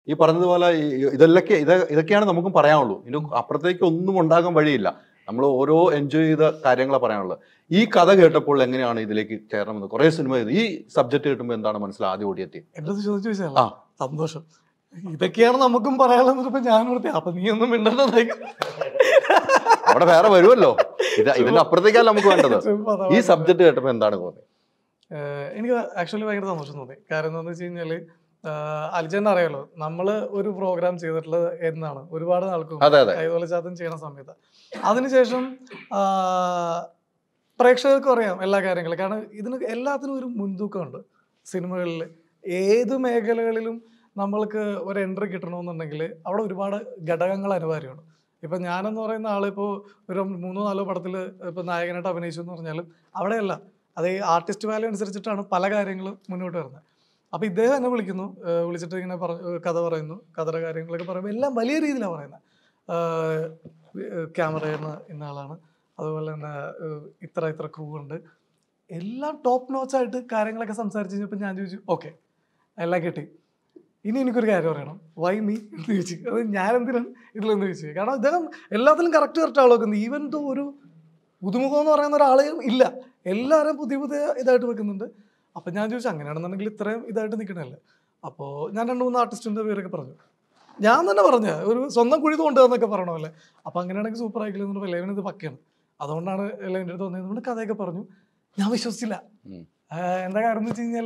ഈ പറഞ്ഞതുപോലെ ഈ- ഇതെല്ലൊക്കെ ഇത് ഇതൊക്കെയാണ് നമുക്കും പറയാനുള്ളൂ ഇതിന് അപ്പുറത്തേക്ക് ഒന്നും ഉണ്ടാകാൻ വഴിയില്ല നമ്മൾ ഓരോ എൻജോയ് ചെയ്ത കാര്യങ്ങളെ പറയാനുള്ളത് ഈ കഥ കേട്ടപ്പോൾ എങ്ങനെയാണ് ഇതിലേക്ക് ചേരണമെന്ന് കുറേ സിനിമ ചെയ്തു ഈ സബ്ജക്ട് കിട്ടുമ്പോൾ എന്താണ് മനസ്സിലായി ആദ്യം ഓടിയെത്തി എന്റെ അടുത്ത് ചോദിച്ചു ആ. ചോദിച്ചാൽ സന്തോഷം ഇതൊക്കെയാണ് നമുക്കും പറയാനുള്ളത് ഇപ്പൊ ഞാൻ ഓർത്തി അപ്പൊ നീ ഒന്നും മിണ്ടണ്ടായി അവിടെ വേറെ വരുമല്ലോ ഇത് ഇതിന്റെ അപ്പുറത്തേക്കല്ല നമുക്ക് വേണ്ടത് ഈ സബ്ജക്ട് കേട്ടപ്പോൾ എന്താണ് തോന്നിയത് എനിക്ക് ആക്ച്വലി ഭയങ്കര സന്തോഷം തോന്നി കാരണം എന്താണെന്ന് വെച്ച് കഴിഞ്ഞാല് അലിജന്റെ അറിയാലോ നമ്മള് ഒരു പ്രോഗ്രാം ചെയ്തിട്ടുള്ളത് എന്നാണ് ഒരുപാട് നാൾക്ക് മുമ്പ്. അതെ അതെ കൈതോല ചാത്തൻ ചെയ്യണ സമയത്ത് അതിനുശേഷം ആ, പ്രേക്ഷകർക്കും അറിയാം എല്ലാ കാര്യങ്ങളും കാരണം ഇതിന് എല്ലാത്തിനും ഒരു മുൻതൂക്കമുണ്ട് സിനിമകളിൽ ഏത് മേഖലകളിലും നമ്മൾക്ക് ഒരു എൻട്രി കിട്ടണമെന്നുണ്ടെങ്കിൽ അവിടെ ഒരുപാട് ഘടകങ്ങൾ അനിവാര്യമാണ് ഇപ്പൊ ഞാനെന്ന് പറയുന്ന ആളിപ്പോൾ ഒരു മൂന്നോ നാലോ പടത്തിൽ ഇപ്പൊ നായകനായിട്ട് അഭിനയിച്ചു എന്ന് പറഞ്ഞാലും അവിടെയല്ല അത് ഈ ആർട്ടിസ്റ്റ് വാല്യൂ അനുസരിച്ചിട്ടാണ് പല കാര്യങ്ങളും മുന്നോട്ട് വരുന്നത് അപ്പൊ ഇദ്ദേഹം എന്നെ വിളിക്കുന്നു ഏഹ് വിളിച്ചിട്ട് ഇങ്ങനെ പറ ഏഹ് കഥ പറയുന്നു കഥയുടെ കാര്യങ്ങളൊക്കെ പറയുമ്പോൾ എല്ലാം വലിയ രീതിയിലാണ് പറയുന്നത് ക്യാമറയാണ് ഇന്ന ആളാണ് അതുപോലെ തന്നെ ഏഹ് ഇത്ര ഇത്ര ക്രൂ ഉണ്ട് എല്ലാം ടോപ്പ് നോച്ച് ആയിട്ട് കാര്യങ്ങളൊക്കെ സംസാരിച്ച് കഴിഞ്ഞപ്പോൾ ഞാൻ ചോദിച്ചു ഓക്കെ എല്ലാം കിട്ടി ഇനി എനിക്കൊരു കാര്യം പറയണം വൈ മീ എന്ന് ചോദിച്ചു അത് ഞാൻ എന്തിനാണ് ഇതിലെന്ന് ചോദിച്ചു കാരണം അദ്ദേഹം എല്ലാത്തിലും കറക്റ്റ് കറക്റ്റ് ആൾ വെക്കുന്നത് ഈവൻ ദോ ഒരു പുതുമുഖം എന്ന് പറയുന്ന ഒരാളെയും ഇല്ല എല്ലാവരും പുതിയ പുതിയ ഇതായിട്ട് വെക്കുന്നുണ്ട് അപ്പം ഞാൻ ചോദിച്ചു അങ്ങനെയാണെന്നുണ്ടെങ്കിൽ ഇത്രയും ഇതായിട്ട് നിൽക്കണല്ലേ അപ്പോൾ ഞാൻ രണ്ട് മൂന്ന് ആർട്ടിസ്റ്റിൻ്റെ പേരൊക്കെ പറഞ്ഞു ഞാൻ തന്നെ പറഞ്ഞ ഒരു സ്വന്തം കുഴി തോണ്ടുക പറയണമല്ലേ അപ്പം അങ്ങനെയാണെങ്കിൽ സൂപ്പർ ആയിക്കില്ല എന്ന് പറഞ്ഞപ്പോൾ ലെവൻ ഇത് പക്കയാണ് അതുകൊണ്ടാണ് ലെവൻ്റെ അടുത്ത് വന്നത് നമ്മൾ കഥയൊക്കെ പറഞ്ഞു ഞാൻ വിശ്വസിച്ചില്ല ഉം. ആഹ് എന്താ കാര്യം എന്ന് വെച്ച് കഴിഞ്ഞാൽ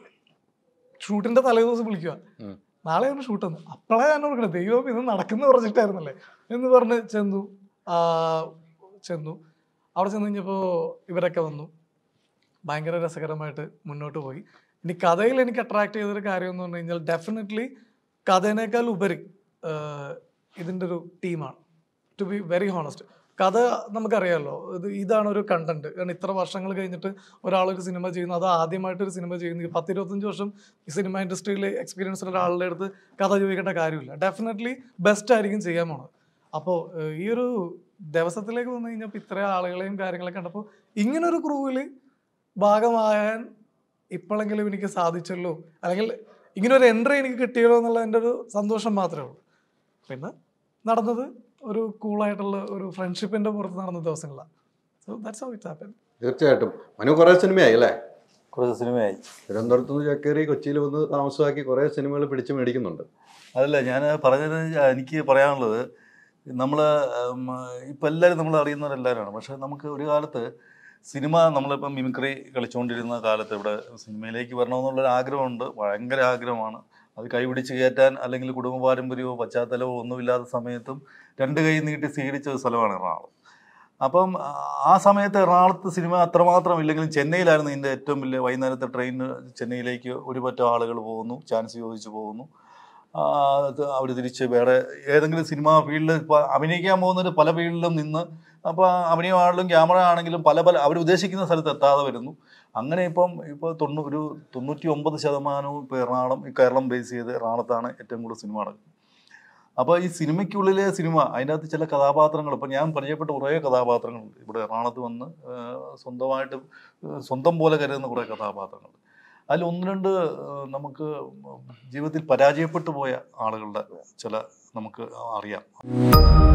ഷൂട്ടിൻ്റെ തലേ ദിവസം വിളിക്കുക ഉം. നാളെയാണ് ഷൂട്ടെന്ന് അപ്പോഴാണ് ഞാൻ ഓർക്കണത് ദൈവം ഇത് നടക്കുന്ന പറഞ്ഞിട്ടായിരുന്നല്ലേ എന്ന് പറഞ്ഞ് ചെന്നു ആ, ചെന്നു അവിടെ ചെന്ന് കഴിഞ്ഞപ്പോൾ ഇവരൊക്കെ വന്നു ഭയങ്കര രസകരമായിട്ട് മുന്നോട്ട് പോയി ഇനി കഥയിൽ എനിക്ക് അട്രാക്ട് ചെയ്തൊരു കാര്യം എന്ന് പറഞ്ഞു കഴിഞ്ഞാൽ ഡെഫിനറ്റ്ലി കഥേനേക്കാൾ ഉപരി ആഹ്, ഇതിൻ്റെ ഒരു ടീമാണ് ടു ബി വെരി ഹോണസ്റ്റ് കഥ നമുക്കറിയാമല്ലോ ഇത് ഇതാണ് ഒരു കണ്ടന്റ് കാരണം ഇത്ര വർഷങ്ങൾ കഴിഞ്ഞിട്ട് ഒരാളൊരു സിനിമ ചെയ്യുന്നു അത് ആദ്യമായിട്ട് ഒരു സിനിമ ചെയ്യുന്നു പത്ത് ഇരുപത്തഞ്ച് വർഷം ഈ സിനിമ ഇൻഡസ്ട്രിയിൽ എക്സ്പീരിയൻസ് ഉള്ള ഒരാളുടെ അടുത്ത് കഥ ചോദിക്കേണ്ട കാര്യമില്ല ഡെഫിനറ്റ്ലി ബെസ്റ്റ് ആയിരിക്കും ചെയ്യാൻ പോണത് അപ്പോൾ ഈ ഒരു ദിവസത്തിലേക്ക് വന്നു കഴിഞ്ഞപ്പോൾ ഇത്രയും ആളുകളെയും കാര്യങ്ങളൊക്കെ കണ്ടപ്പോൾ ഇങ്ങനൊരു ക്രൂവിൽ ഭാഗമാകാൻ ഇപ്പോഴെങ്കിലും എനിക്ക് സാധിച്ചല്ലോ അല്ലെങ്കിൽ ഇങ്ങനെ ഒരു എൻട്രി എനിക്ക് കിട്ടിയല്ലോ എന്നുള്ള എൻ്റെ ഒരു സന്തോഷം മാത്രമേ ഉള്ളൂ പിന്നെ നടന്നത് ഒരു കൂളായിട്ടുള്ള ഒരു ഫ്രണ്ട്ഷിപ്പിന്റെ പുറത്ത് നടന്ന ദിവസങ്ങളാണ് so that's how it happen തീർച്ചയായിട്ടും മനു കുറേ സിനിമയായി അല്ലേ കുറച്ച് സിനിമയായി തിരുവനന്തപുരത്ത് നിന്ന് ചക്കേറി കൊച്ചിയിൽ വന്ന് താമസമാക്കി കുറേ സിനിമകൾ പിടിച്ച് മേടിക്കുന്നുണ്ട് അതല്ല ഞാൻ പറഞ്ഞത് എനിക്ക് പറയാനുള്ളത് നമ്മൾ ഇപ്പം എല്ലാവരും നമ്മൾ അറിയുന്നവരെല്ലാവരാണ് പക്ഷെ നമുക്ക് ഒരു കാലത്ത് സിനിമ നമ്മളിപ്പം മിമിക്രി കളിച്ചുകൊണ്ടിരുന്ന കാലത്ത് ഇവിടെ സിനിമയിലേക്ക് വരണമെന്നുള്ളൊരു ആഗ്രഹമുണ്ട് ഭയങ്കര ആഗ്രഹമാണ് അത് കൈപിടിച്ച് കയറ്റാൻ അല്ലെങ്കിൽ കുടുംബ പാരമ്പര്യമോ പശ്ചാത്തലമോ ഒന്നുമില്ലാത്ത സമയത്തും രണ്ട് കൈ നീട്ടി സ്വീകരിച്ച ഒരു സ്ഥലമാണ് എറണാകുളം അപ്പം ആ സമയത്ത് എറണാകുളത്ത് സിനിമ അത്രമാത്രം ഇല്ലെങ്കിലും ചെന്നൈയിലായിരുന്നു ഇതിൻ്റെ ഏറ്റവും വലിയ വൈകുന്നേരത്തെ ട്രെയിനിന് ചെന്നൈയിലേക്ക് ഒരു പറ്റം ആളുകൾ പോകുന്നു ചാൻസ് ചോദിച്ചു പോകുന്നു അവർ തിരിച്ച് വേറെ ഏതെങ്കിലും സിനിമാ ഫീൽഡിൽ ഇപ്പോൾ അഭിനയിക്കാൻ പോകുന്നവർ പല ഫീൽഡിലും നിന്ന് അപ്പോൾ അഭിനയമാണെങ്കിലും ക്യാമറ ആണെങ്കിലും പല പല അവർ ഉദ്ദേശിക്കുന്ന സ്ഥലത്ത് എത്താതെ വരുന്നു അങ്ങനെ ഇപ്പം ഇപ്പോൾ തൊണ്ണൂ ഒരു തൊണ്ണൂറ്റി ഒമ്പത് ശതമാനവും ഇപ്പോൾ എറണാകുളം ഈ കേരളം ബേസ് ചെയ്ത് എറണാകുളത്താണ് ഏറ്റവും കൂടുതൽ സിനിമ നടക്കുന്നത് അപ്പോൾ ഈ സിനിമയ്ക്കുള്ളിലെ സിനിമ അതിനകത്ത് ചില കഥാപാത്രങ്ങൾ ഇപ്പം ഞാൻ പരിചയപ്പെട്ട കുറേ കഥാപാത്രങ്ങളുണ്ട് ഇവിടെ എറണാകുളത്ത് വന്ന് ആ, സ്വന്തമായിട്ട് ആ, സ്വന്തം പോലെ കരുതുന്ന കുറേ കഥാപാത്രങ്ങൾ അതിൽ ഒന്ന് രണ്ട് ആ, നമുക്ക് ജീവിതത്തിൽ പരാജയപ്പെട്ടു പോയ ആളുകളുടെ ചില നമുക്ക് അറിയാം